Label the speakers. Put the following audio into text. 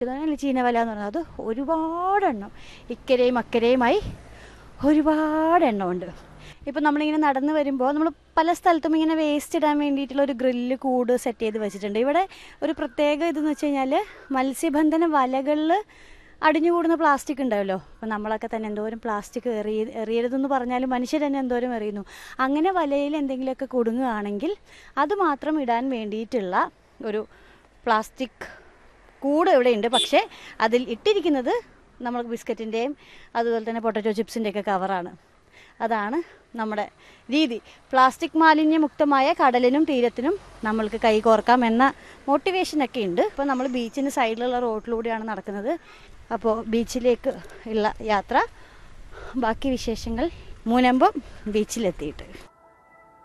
Speaker 1: ഇതാണ് ചീനവല എന്ന് പറയുന്നത് അത് ഒരുപാടെണ്ണം ഇക്കരയും അക്കരയുമായി ഒരുപാട് എണ്ണം ഉണ്ട് ഇപ്പം നമ്മളിങ്ങനെ നടന്നു വരുമ്പോൾ നമ്മൾ പല സ്ഥലത്തും ഇങ്ങനെ വേസ്റ്റ് ഇടാൻ വേണ്ടിയിട്ടുള്ള ഒരു ഗ്രില്ല് കൂട് സെറ്റ് ചെയ്ത് വെച്ചിട്ടുണ്ട് ഇവിടെ ഒരു പ്രത്യേക ഇതെന്ന് വെച്ച് കഴിഞ്ഞാൽ മത്സ്യബന്ധന വലകളിൽ അടിഞ്ഞുകൂടുന്ന പ്ലാസ്റ്റിക് ഉണ്ടാവല്ലോ അപ്പം നമ്മളൊക്കെ തന്നെ എന്തോരം പ്ലാസ്റ്റിക് എറിയ എറിയരുതെന്ന് പറഞ്ഞാലും മനുഷ്യർ തന്നെ എന്തോരം എറിയുന്നു അങ്ങനെ വലയിൽ എന്തെങ്കിലുമൊക്കെ കുടുങ്ങുകയാണെങ്കിൽ അത് മാത്രം ഇടാൻ വേണ്ടിയിട്ടുള്ള ഒരു പ്ലാസ്റ്റിക് കൂട് ഇവിടെ ഉണ്ട് പക്ഷേ അതിൽ ഇട്ടിരിക്കുന്നത് നമ്മൾ ബിസ്ക്കറ്റിൻ്റെയും അതുപോലെ തന്നെ പൊട്ടറ്റോ ചിപ്സിൻ്റെയൊക്കെ കവറാണ് അതാണ് നമ്മുടെ രീതി പ്ലാസ്റ്റിക് മാലിന്യമുക്തമായ കടലിനും തീരത്തിനും നമ്മൾക്ക് കൈ കോർക്കാം എന്ന മോട്ടിവേഷനൊക്കെ ഉണ്ട് ഇപ്പോൾ നമ്മൾ ബീച്ചിന് സൈഡിലുള്ള റോഡിലൂടെയാണ് നടക്കുന്നത് അപ്പോൾ ബീച്ചിലേക്ക് ഉള്ള യാത്ര ബാക്കി വിശേഷങ്ങൾ മുനമ്പം ബീച്ചിലെത്തിയിട്ട്